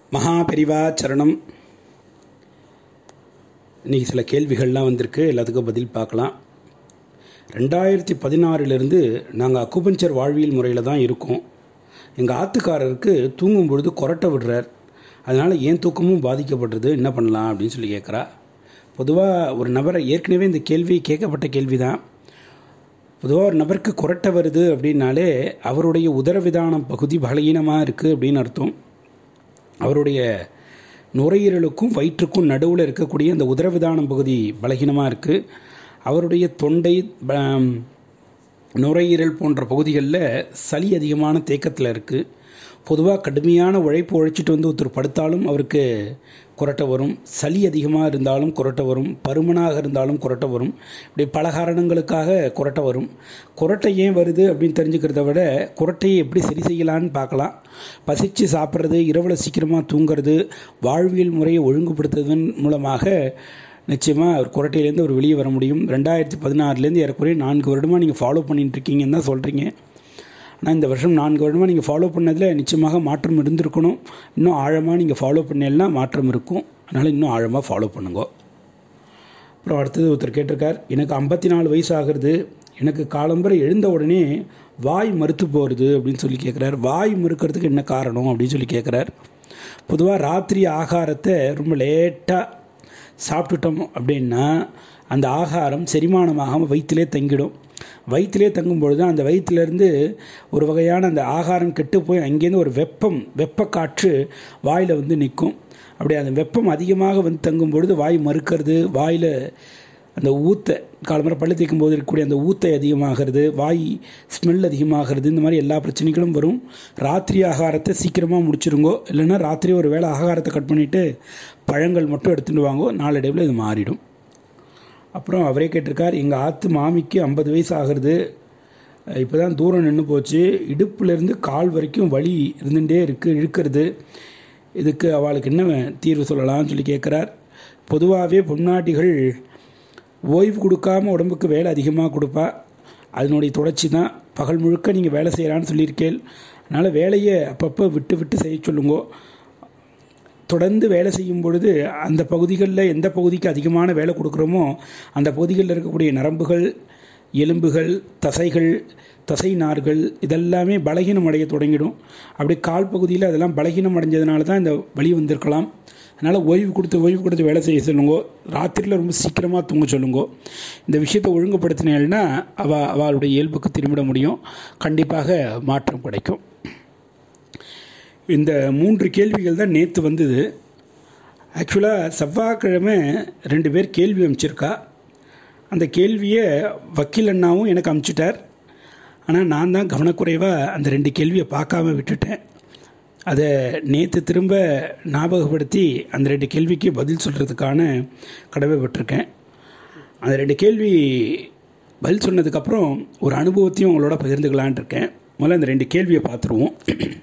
மகா பெரிவா சரணம் இன்றைக்கி சில கேள்விகள்லாம் வந்திருக்கு எல்லாத்துக்கும் பதில் பார்க்கலாம் ரெண்டாயிரத்தி பதினாறுலேருந்து நாங்கள் அக்குபஞ்சர் வாழ்வியல் முறையில் தான் இருக்கோம் எங்கள் ஆத்துக்காரருக்கு தூங்கும் பொழுது கொரட்டை விடுறார் அதனால் ஏன் தூக்கமும் பாதிக்கப்படுறது என்ன பண்ணலாம் அப்படின்னு சொல்லி கேட்குறா பொதுவாக ஒரு நபரை ஏற்கனவே இந்த கேள்வி கேட்கப்பட்ட கேள்வி தான் பொதுவாக ஒரு நபருக்கு கொரட்டை வருது அப்படின்னாலே அவருடைய உதரவிதானம் பகுதி பலகீனமாக இருக்குது அப்படின்னு அர்த்தம் அவருடைய நுரையீரலுக்கும் வயிற்றுக்கும் நடுவில் இருக்கக்கூடிய அந்த உதரவிதானம் பகுதி பலகீனமாக இருக்குது அவருடைய தொண்டை ப- நுரையீரல் போன்ற பகுதிகளில் சளி அதிகமான தேக்கத்தில் இருக்குது பொதுவாக கடுமையான உழைப்பு உழைச்சிட்டு வந்து ஒருத்தர் படுத்தாலும் அவருக்கு குரட்டை வரும் சளி அதிகமாக இருந்தாலும் குரட்டை வரும் பருமனாக இருந்தாலும் குரட்டை வரும் இப்படி பல காரணங்களுக்காக குரட்டை வரும் குரட்டை ஏன் வருது அப்படின்னு தெரிஞ்சுக்கிறத விட குரட்டையை எப்படி சரி செய்யலான்னு பார்க்கலாம் பசிச்சு சாப்பிட்றது இரவில் சீக்கிரமாக தூங்குறது வாழ்வியல் முறையை ஒழுங்குபடுத்துவதன் மூலமாக நிச்சயமாக ஒரு குரட்டையிலேருந்து அவர் வெளியே வர முடியும் ரெண்டாயிரத்தி பதினாறுலேருந்து ஏறக்குறைய நான்கு வருடமாக நீங்கள் ஃபாலோ பண்ணிட்டு இருக்கீங்கன்னு தான் சொல்கிறீங்க ஆனால் இந்த வருஷம் நான்கு வருடமாக நீங்கள் ஃபாலோ பண்ணதில் நிச்சயமாக மாற்றம் இருந்திருக்கணும் இன்னும் ஆழமாக நீங்கள் ஃபாலோ பண்ணலைன்னா மாற்றம் இருக்கும் அதனால் இன்னும் ஆழமாக ஃபாலோ பண்ணுங்க அப்புறம் அடுத்தது ஒருத்தர் கேட்டிருக்கார் எனக்கு ஐம்பத்தி நாலு வயசு ஆகிறது எனக்கு காலம்பரை எழுந்த உடனே வாய் மறுத்து போகிறது அப்படின்னு சொல்லி கேட்குறார் வாய் மறுக்கிறதுக்கு என்ன காரணம் அப்படின்னு சொல்லி கேட்குறார் பொதுவாக ராத்திரி ஆகாரத்தை ரொம்ப லேட்டாக சாப்பிட்டுட்டோம் அப்படின்னா அந்த ஆகாரம் செரிமானமாகாமல் வயிற்றிலே தங்கிடும் வயிற்றிலே தங்கும் பொழுது அந்த வயிற்றிலேருந்து ஒரு வகையான அந்த ஆகாரம் கெட்டு போய் அங்கேருந்து ஒரு வெப்பம் வெப்ப காற்று வாயில் வந்து நிற்கும் அப்படி அந்த வெப்பம் அதிகமாக வந்து தங்கும் பொழுது வாய் மறுக்கிறது வாயில் அந்த ஊத்தை காலம்பரம் பள்ளி தேய்க்கும் போது இருக்கக்கூடிய அந்த ஊத்தை அதிகமாகிறது வாய் ஸ்மெல் அதிகமாகிறது இந்த மாதிரி எல்லா பிரச்சனைகளும் வரும் ராத்திரி ஆகாரத்தை சீக்கிரமாக முடிச்சிருங்கோ இல்லைன்னா ராத்திரி ஒரு வேளை ஆகாரத்தை கட் பண்ணிவிட்டு பழங்கள் மட்டும் எடுத்துகிட்டு வாங்கோ நாளடைவில் இது மாறிடும் அப்புறம் அவரே கேட்டிருக்கார் எங்கள் ஆத்து மாமிக்கு ஐம்பது வயசு ஆகிறது இப்போ தான் தூரம் நின்று போச்சு இடுப்புலேருந்து கால் வரைக்கும் வலி இருந்துகிட்டே இருக்குது இழுக்கிறது இதுக்கு அவளுக்கு என்ன தீர்வு சொல்லலாம்னு சொல்லி கேட்குறார் பொதுவாகவே பொன்னாட்டிகள் ஓய்வு கொடுக்காம உடம்புக்கு வேலை அதிகமாக கொடுப்பா அதனுடைய தொடர்ச்சி தான் பகல் முழுக்க நீங்கள் வேலை செய்கிறான்னு சொல்லியிருக்கேன் அதனால் வேலையை அப்பப்போ விட்டு விட்டு செய்ய சொல்லுங்கோ தொடர்ந்து வேலை செய்யும் பொழுது அந்த பகுதிகளில் எந்த பகுதிக்கு அதிகமான வேலை கொடுக்குறோமோ அந்த பகுதிகளில் இருக்கக்கூடிய நரம்புகள் எலும்புகள் தசைகள் தசை நார்கள் இதெல்லாமே பலகீனம் அடைய தொடங்கிடும் அப்படி கால் பகுதியில் அதெல்லாம் பலகீனம் அடைஞ்சதுனால தான் இந்த வலி வந்திருக்கலாம் அதனால் ஓய்வு கொடுத்து ஓய்வு கொடுத்து வேலை செய்ய சொல்லுங்கோ ராத்திரியில் ரொம்ப சீக்கிரமாக தூங்க சொல்லுங்கோ இந்த விஷயத்தை ஒழுங்குபடுத்தினேன்னா அவ அவளுடைய இயல்புக்கு திரும்பிட முடியும் கண்டிப்பாக மாற்றம் கிடைக்கும் இந்த மூன்று கேள்விகள் தான் நேற்று வந்தது ஆக்சுவலாக செவ்வாய்க்கிழமை ரெண்டு பேர் கேள்வி அனுப்பிச்சிருக்கா அந்த கேள்வியை வக்கீல் அண்ணாவும் எனக்கு அனுப்பிச்சிட்டார் ஆனால் நான் தான் கவனக்குறைவாக அந்த ரெண்டு கேள்வியை பார்க்காம விட்டுட்டேன் அதை நேற்று திரும்ப ஞாபகப்படுத்தி அந்த ரெண்டு கேள்விக்கு பதில் சொல்கிறதுக்கான கடமைப்பட்டிருக்கேன் அந்த ரெண்டு கேள்வி பதில் சொன்னதுக்கப்புறம் ஒரு அனுபவத்தையும் உங்களோட பகிர்ந்துக்கலான் இருக்கேன் முதல்ல அந்த ரெண்டு கேள்வியை பார்த்துருவோம்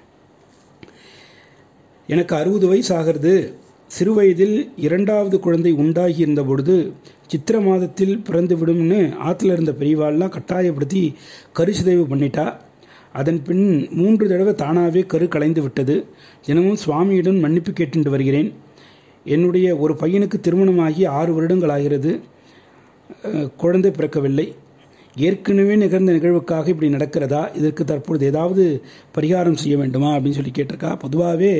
எனக்கு அறுபது வயசு ஆகிறது சிறு வயதில் இரண்டாவது குழந்தை உண்டாகி இருந்த பொழுது சித்திர மாதத்தில் பிறந்து விடும்னு ஆற்றுல இருந்த பெரியவாள்லாம் கட்டாயப்படுத்தி கருசிதைவு பண்ணிட்டா அதன் பின் மூன்று தடவை தானாகவே கரு கலைந்து விட்டது தினமும் சுவாமியிடம் மன்னிப்பு கேட்டுண்டு வருகிறேன் என்னுடைய ஒரு பையனுக்கு திருமணமாகி ஆறு வருடங்கள் ஆகிறது அஹ், குழந்தை பிறக்கவில்லை ஏற்கனவே நிகழ்ந்த நிகழ்வுக்காக இப்படி நடக்கிறதா இதற்கு தற்பொழுது ஏதாவது பரிகாரம் செய்ய வேண்டுமா அப்படின்னு சொல்லி கேட்டிருக்கா பொதுவாகவே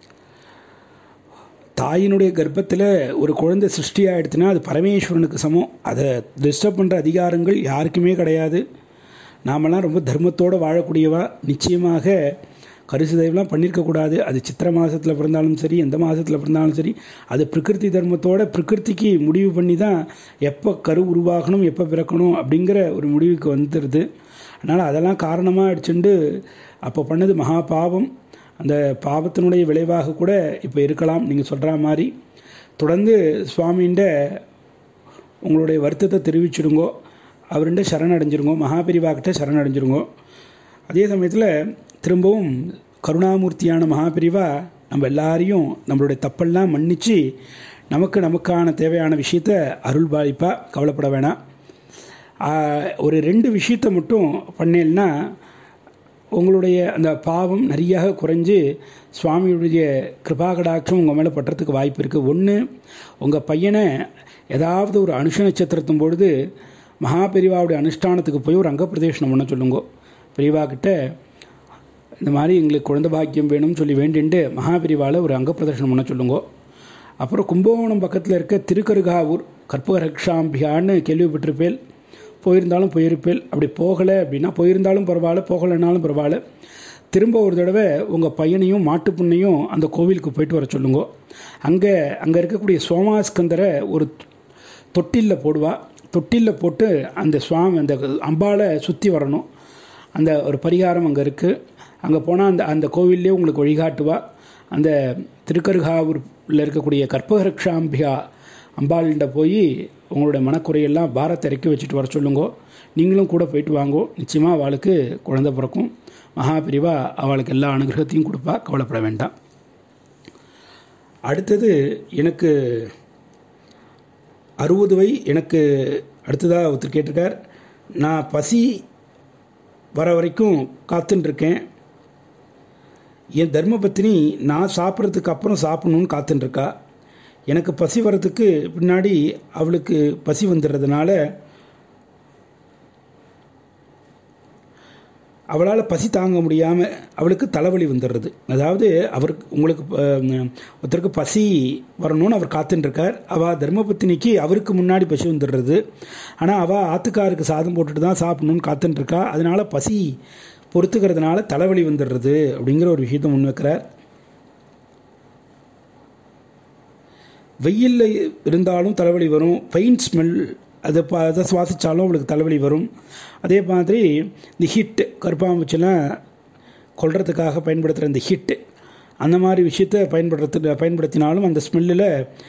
தாயினுடைய கர்ப்பத்தில் ஒரு குழந்தை சிருஷ்டி ஆயிடுச்சுன்னா அது பரமேஸ்வரனுக்கு சமம் அதை டிஸ்டர்ப் பண்ணுற அதிகாரங்கள் யாருக்குமே கிடையாது நாமெல்லாம் ரொம்ப தர்மத்தோடு வாழக்கூடியவா நிச்சயமாக கருசுதைவெலாம் பண்ணியிருக்கக்கூடாது அது சித்திர மாதத்தில் பிறந்தாலும் சரி எந்த மாதத்தில் பிறந்தாலும் சரி அது பிரகிருதி தர்மத்தோட பிரகிருதிக்கு முடிவு பண்ணி தான் எப்போ கரு உருவாகணும் எப்போ பிறக்கணும் அப்படிங்கிற ஒரு முடிவுக்கு வந்துடுது அதனால் அதெல்லாம் காரணமாக அடிச்சுண்டு அப்போ பண்ணது மகா பாவம் அந்த பாவத்தினுடைய விளைவாக கூட இப்போ இருக்கலாம் நீங்கள் சொல்கிற மாதிரி தொடர்ந்து சுவாமின்ற உங்களுடைய வருத்தத்தை தெரிவிச்சிடுங்கோ அவருண்ட சரணடைஞ்சிருங்கோ மகாபெரிவாக்கிட்ட சரணடைஞ்சிருங்கோ அதே சமயத்தில் திரும்பவும் கருணாமூர்த்தியான மகாபெரிவா நம்ம எல்லாரையும் நம்மளுடைய தப்பெல்லாம் மன்னித்து நமக்கு நமக்கான தேவையான விஷயத்த அருள் பாலிப்பா கவலைப்பட வேணாம் ஆஹ், ஒரு ரெண்டு விஷயத்தை மட்டும் பண்ணேன்னா உங்களுடைய அந்த பாவம் நிறையாக குறைஞ்சு சுவாமியுடைய கிருபாகடாட்சம் உங்கள் மேலே பட்டுறதுக்கு வாய்ப்பு இருக்குது ஒன்று உங்கள் பையனை ஏதாவது ஒரு அனுஷ நட்சத்திரத்தும் பொழுது மகாபெரிவாவுடைய அனுஷ்டானத்துக்கு போய் ஒரு அங்கப்பிரதேசனம் பண்ண சொல்லுங்க பெரியவா கிட்ட இந்த மாதிரி எங்களுக்கு குழந்தை பாக்கியம் வேணும்னு சொல்லி வேண்டிண்டு மகாபெரிவாவில் ஒரு அங்கப்பிரதர்ஷனம் பண்ண சொல்லுங்க அப்புறம் கும்பகோணம் பக்கத்தில் இருக்க திருக்கருகாவூர் கற்பகரக்ஷாம்பியான்னு கேள்விப்பட்டிருப்பேன் போயிருந்தாலும் போயிருப்பேன் அப்படி போகலை அப்படின்னா போயிருந்தாலும் பரவாயில்ல போகலைன்னாலும் பரவாயில்ல திரும்ப ஒரு தடவை உங்கள் பையனையும் மாட்டுப் பொண்ணையும் அந்த கோவிலுக்கு போயிட்டு வர சொல்லுங்க அங்கே அங்கே இருக்கக்கூடிய சோமாஸ்கந்தரை ஒரு தொட்டிலில் போடுவா தொட்டிலில் போட்டு அந்த சுவாமி அந்த அம்பாவை சுற்றி வரணும் அந்த ஒரு பரிகாரம் அங்கே இருக்குது அங்கே போனால் அந்த அந்த கோவில்லே உங்களுக்கு வழிகாட்டுவா அந்த திருக்கருகாவூரில் இருக்கக்கூடிய கற்பகரக்ஷாம்பிகா அம்பாள்கிட்ட போய் உங்களுடைய மனக்குறையெல்லாம் பாரத்தை இறக்கி வச்சுட்டு வர சொல்லுங்கோ நீங்களும் கூட போயிட்டு வாங்கோ நிச்சயமாக அவளுக்கு குழந்தை பிறக்கும் மகாபிரிவா அவளுக்கு எல்லா அனுகிரகத்தையும் கொடுப்பா கவலைப்பட வேண்டாம் அடுத்தது எனக்கு அறுபது வை எனக்கு அடுத்ததாக ஒருத்தர் கேட்டிருக்கார் நான் பசி வர வரைக்கும் காத்துட்டுருக்கேன் என் தர்மபத்தினி நான் சாப்பிட்றதுக்கு அப்புறம் சாப்பிடணும்னு காத்துட்டுருக்கா எனக்கு பசி வரத்துக்கு பின்னாடி அவளுக்கு பசி வந்துடுறதுனால அவளால் பசி தாங்க முடியாமல் அவளுக்கு தலைவலி வந்துடுறது அதாவது அவருக்கு உங்களுக்கு அஹ், ஒருத்தருக்கு பசி வரணும்னு அவர் காத்துட்டுருக்கார் அவள் தர்மபத்தினிக்கு அவருக்கு முன்னாடி பசி வந்துடுறது ஆனால் அவள் ஆத்துக்காருக்கு சாதம் போட்டுட்டு தான் சாப்பிடணும்னு காத்துட்டுருக்கா அதனால பசி பொறுத்துக்கிறதுனால தலைவலி வந்துடுறது அப்படிங்கிற ஒரு விஷயத்தை முன்வைக்கிறார் வெயிலில் இருந்தாலும் தலைவலி வரும் பெயின் ஸ்மெல் அதை ப அதை சுவாசித்தாலும் அவளுக்கு தலைவலி வரும் அதே மாதிரி இந்த ஹிட் கருப்பாம்பூச்சிலாம் கொல்றதுக்காக பயன்படுத்துகிற இந்த ஹிட்டு அந்த மாதிரி விஷயத்தை பயன்படுத்து பயன்படுத்தினாலும் அந்த ஸ்மெல்லில்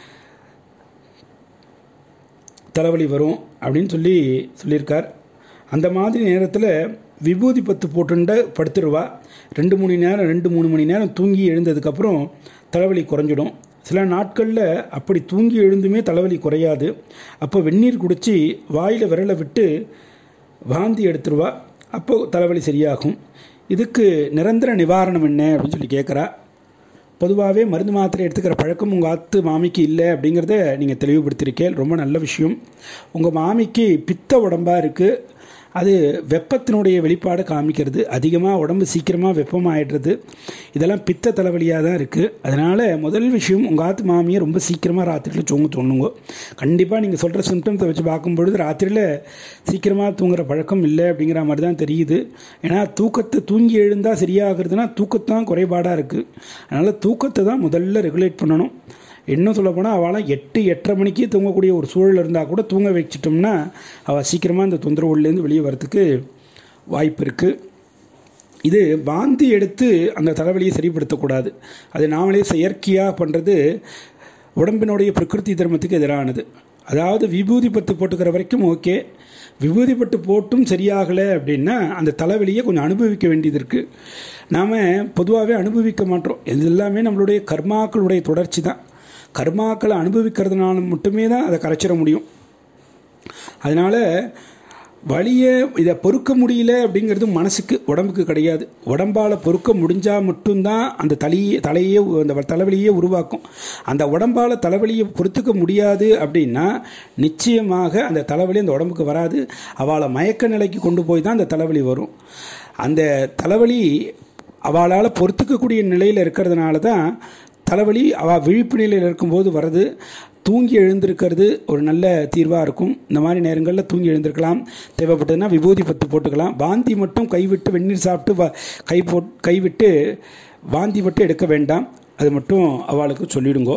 தலைவலி வரும் அப்படின்னு சொல்லி சொல்லியிருக்கார் அந்த மாதிரி நேரத்தில் விபூதி பத்து போட்டுண்ட படுத்துருவா ரெண்டு மணி நேரம் ரெண்டு மூணு மணி நேரம் தூங்கி எழுந்ததுக்கப்புறம் தலைவலி குறைஞ்சிடும் சில நாட்களில் அப்படி தூங்கி எழுந்துமே தலைவலி குறையாது அப்போ வெந்நீர் குடித்து வாயில் விரலை விட்டு வாந்தி எடுத்துருவா அப்போ தலைவலி சரியாகும் இதுக்கு நிரந்தர நிவாரணம் என்ன அப்படின்னு சொல்லி கேட்குறா பொதுவாகவே மருந்து மாத்திரை எடுத்துக்கிற பழக்கம் உங்கள் ஆத்து மாமிக்கு இல்லை அப்படிங்கிறத நீங்கள் தெளிவுபடுத்தியிருக்கேன் ரொம்ப நல்ல விஷயம் உங்கள் மாமிக்கு பித்த உடம்பாக இருக்குது அது வெப்பத்தினுடைய வெளிப்பாடு காமிக்கிறது அதிகமாக உடம்பு சீக்கிரமாக வெப்பமாயிடுறது இதெல்லாம் பித்த தலைவலியாக தான் இருக்குது அதனால் முதல் விஷயம் உங்கள் ஆத்து மாமியை ரொம்ப சீக்கிரமாக ராத்திரியில் தூங்க தோணுங்க கண்டிப்பாக நீங்கள் சொல்கிற சிம்டம்ஸை வச்சு பார்க்கும்பொழுது ராத்திரியில் சீக்கிரமாக தூங்குற பழக்கம் இல்லை அப்படிங்கிற மாதிரி தான் தெரியுது ஏன்னா தூக்கத்தை தூங்கி எழுந்தால் சரியாகிறதுனா தூக்கத்தான் குறைபாடாக இருக்குது அதனால் தூக்கத்தை தான் முதல்ல ரெகுலேட் பண்ணணும் இன்னும் சொல்ல போனால் அவளாம் எட்டு எட்டரை மணிக்கு தூங்கக்கூடிய ஒரு சூழல் இருந்தால் கூட தூங்க வச்சிட்டோம்னா அவள் சீக்கிரமாக இந்த தொந்தரவுலேருந்து வெளியே வரத்துக்கு வாய்ப்பு இருக்குது இது வாந்தி எடுத்து அந்த தலைவலியை சரிப்படுத்தக்கூடாது அது நாமளே செயற்கையாக பண்ணுறது உடம்பினுடைய பிரகிருதி தர்மத்துக்கு எதிரானது அதாவது விபூதி பத்து போட்டுக்கிற வரைக்கும் ஓகே விபூதி பட்டு போட்டும் சரியாகலை அப்படின்னா அந்த தலைவலியை கொஞ்சம் அனுபவிக்க வேண்டியது இருக்குது நாம் பொதுவாகவே அனுபவிக்க மாட்டோம் இது எல்லாமே நம்மளுடைய கர்மாக்களுடைய தொடர்ச்சி தான் கர்மாக்களை அனுபவிக்கிறதுனால மட்டுமே தான் அதை கரைச்சிட முடியும் அதனால் வலியை இதை பொறுக்க முடியல அப்படிங்கிறது மனசுக்கு உடம்புக்கு கிடையாது உடம்பால் பொறுக்க முடிஞ்சால் மட்டும்தான் அந்த தலையே தலையே அந்த தலைவலியே உருவாக்கும் அந்த உடம்பால் தலைவலியை பொறுத்துக்க முடியாது அப்படின்னா நிச்சயமாக அந்த தலைவலி அந்த உடம்புக்கு வராது அவளை மயக்க நிலைக்கு கொண்டு போய் தான் அந்த தலைவலி வரும் அந்த தலைவலி அவளால் பொறுத்துக்கக்கூடிய நிலையில் இருக்கிறதுனால தான் தலைவலி அவள் விழிப்பு நிலையில் இருக்கும்போது வருது தூங்கி எழுந்திருக்கிறது ஒரு நல்ல தீர்வாக இருக்கும் இந்த மாதிரி நேரங்களில் தூங்கி எழுந்திருக்கலாம் தேவைப்பட்டதுன்னா விபூதி பத்து போட்டுக்கலாம் வாந்தி மட்டும் கைவிட்டு வெந்நீர் சாப்பிட்டு வ- கை போ கைவிட்டு வாந்தி மட்டும் எடுக்க வேண்டாம் அது மட்டும் அவளுக்கு சொல்லிடுங்கோ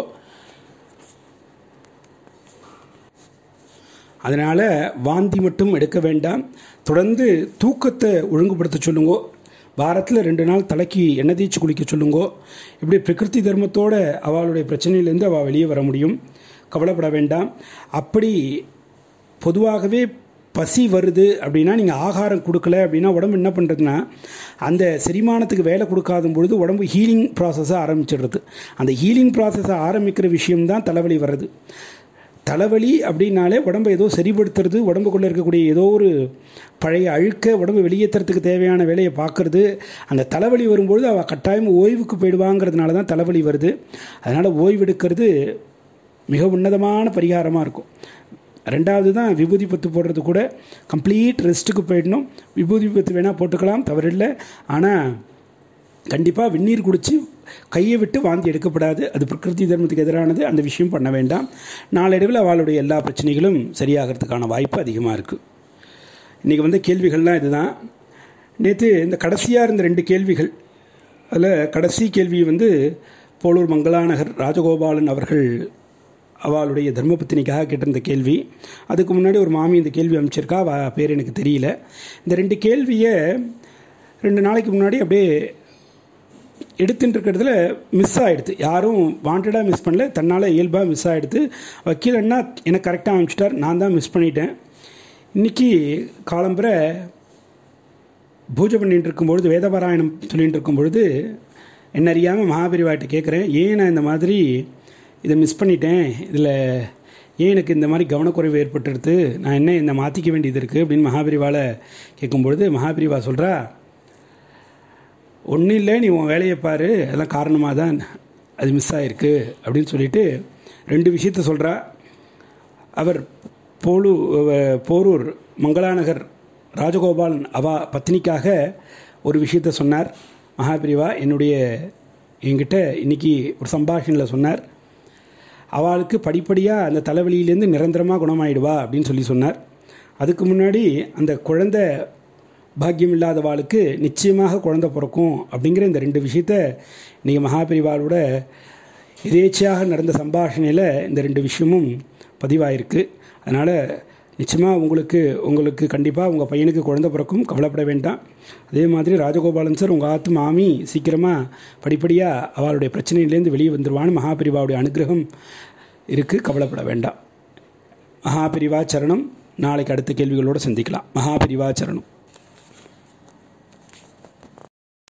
அதனால் வாந்தி மட்டும் எடுக்க வேண்டாம் தொடர்ந்து தூக்கத்தை ஒழுங்குபடுத்த சொல்லுங்கோ வாரத்தில் ரெண்டு நாள் தலைக்கு எண்ணெய் தேய்ச்சி குளிக்க சொல்லுங்கோ இப்படி பிரகிருதி தர்மத்தோட அவளுடைய பிரச்சனையிலேருந்து அவள் வெளியே வர முடியும் கவலைப்பட வேண்டாம் அப்படி பொதுவாகவே பசி வருது அப்படின்னா நீங்கள் ஆகாரம் கொடுக்கல அப்படின்னா உடம்பு என்ன பண்ணுறதுன்னா அந்த செரிமானத்துக்கு வேலை கொடுக்காத பொழுது உடம்பு ஹீலிங் ப்ராசஸை ஆரம்பிச்சிடுறது அந்த ஹீலிங் ப்ராசஸை ஆரம்பிக்கிற விஷயம்தான் தலைவலி வர்றது தலைவலி அப்படின்னாலே உடம்பை ஏதோ சரிப்படுத்துறது உடம்புக்குள்ளே இருக்கக்கூடிய ஏதோ ஒரு பழைய அழுக்க உடம்பு வெளியேற்றுறதுக்கு தேவையான வேலையை பார்க்குறது அந்த தலைவலி வரும்பொழுது அவள் கட்டாயம் ஓய்வுக்கு போயிடுவாங்கிறதுனால தான் தலைவலி வருது அதனால் ஓய்வெடுக்கிறது மிக உன்னதமான பரிகாரமாக இருக்கும் ரெண்டாவது தான் விபூதி பத்து போடுறது கூட கம்ப்ளீட் ரெஸ்ட்டுக்கு போயிடணும் விபூதி பத்து வேணால் போட்டுக்கலாம் தவறில்லை ஆனால் கண்டிப்பாக வெந்நீர் குடித்து கையை விட்டு வாந்தி எடுக்கப்படாது அது பிரகிருதி தர்மத்துக்கு எதிரானது அந்த விஷயம் பண்ண வேண்டாம் நாளடைவில் அவளுடைய எல்லா பிரச்சனைகளும் சரியாகிறதுக்கான வாய்ப்பு அதிகமாக இருக்குது இன்றைக்கி வந்த கேள்விகள்லாம் இதுதான் நேற்று இந்த கடைசியாக இருந்த ரெண்டு கேள்விகள் அதில் கடைசி கேள்வி வந்து போலூர் மங்களாநகர் ராஜகோபாலன் அவர்கள் அவளுடைய தர்மபத்தினிக்காக கேட்டிருந்த கேள்வி அதுக்கு முன்னாடி ஒரு மாமி இந்த கேள்வி அமைச்சிருக்கா அவ பேர் எனக்கு தெரியல இந்த ரெண்டு கேள்வியை ரெண்டு நாளைக்கு முன்னாடி அப்படியே எடுத்துட்டு இருக்கிறதுல மிஸ் ஆகிடுது யாரும் வாண்டடாக மிஸ் பண்ணல தன்னால் இயல்பாக மிஸ் ஆகிடுது வக்கீல் அண்ணா எனக்கு கரெக்டாக அனுப்பிச்சிட்டார் நான் தான் மிஸ் பண்ணிட்டேன் இன்றைக்கி காலம்புரை பூஜை பண்ணிட்டு இருக்கும்பொழுது வேதபாராயணம் சொல்லிட்டு இருக்கும்பொழுது என்ன அறியாமல் மகாபெரிவாட்ட கேட்குறேன் ஏன் நான் இந்த மாதிரி இதை மிஸ் பண்ணிட்டேன் இதில் ஏன் எனக்கு இந்த மாதிரி கவனக்குறைவு ஏற்பட்டுடுது நான் என்ன இந்த மாற்றிக்க வேண்டியது இருக்குது அப்படின்னு மகாபெரிவாவில் கேட்கும்பொழுது மகாபெரிவா சொல்கிறா ஒன்றும் இல்லை நீ உன் வேலையை பாரு அதெல்லாம் காரணமாக தான் அது மிஸ் ஆகிருக்கு அப்படின்னு சொல்லிட்டு ரெண்டு விஷயத்த சொல்கிறா அவர் போலு போரூர் மங்களாநகர் ராஜகோபாலன் அவா பத்னிக்காக ஒரு விஷயத்த சொன்னார் மகாபிரிவா என்னுடைய என்கிட்ட இன்றைக்கி ஒரு சம்பாஷணையில் சொன்னார் அவளுக்கு படிப்படியாக அந்த தலைவலியிலேருந்து நிரந்தரமாக குணமாயிடுவா அப்படின்னு சொல்லி சொன்னார் அதுக்கு முன்னாடி அந்த குழந்தை பாக்கியம் இல்லாதவாளுக்கு நிச்சயமாக குழந்தை பிறக்கும் அப்படிங்கிற இந்த ரெண்டு விஷயத்த இன்றைக்கி மகாபிரிவாளோட எதேச்சையாக நடந்த சம்பாஷணையில் இந்த ரெண்டு விஷயமும் பதிவாயிருக்கு அதனால் நிச்சயமாக உங்களுக்கு உங்களுக்கு கண்டிப்பாக உங்கள் பையனுக்கு குழந்தை பிறக்கும் கவலைப்பட வேண்டாம் அதே மாதிரி ராஜகோபாலன் சார் உங்கள் ஆத்து மாமி சீக்கிரமாக படிப்படியாக அவளுடைய பிரச்சனையிலேருந்து வெளியே வந்துடுவான்னு மகாபிரிவாவுடைய அனுகிரகம் இருக்குது கவலைப்பட வேண்டாம் மகாபிரிவா சரணம் நாளைக்கு அடுத்த கேள்விகளோடு சந்திக்கலாம் மகாபிரிவா சரணம்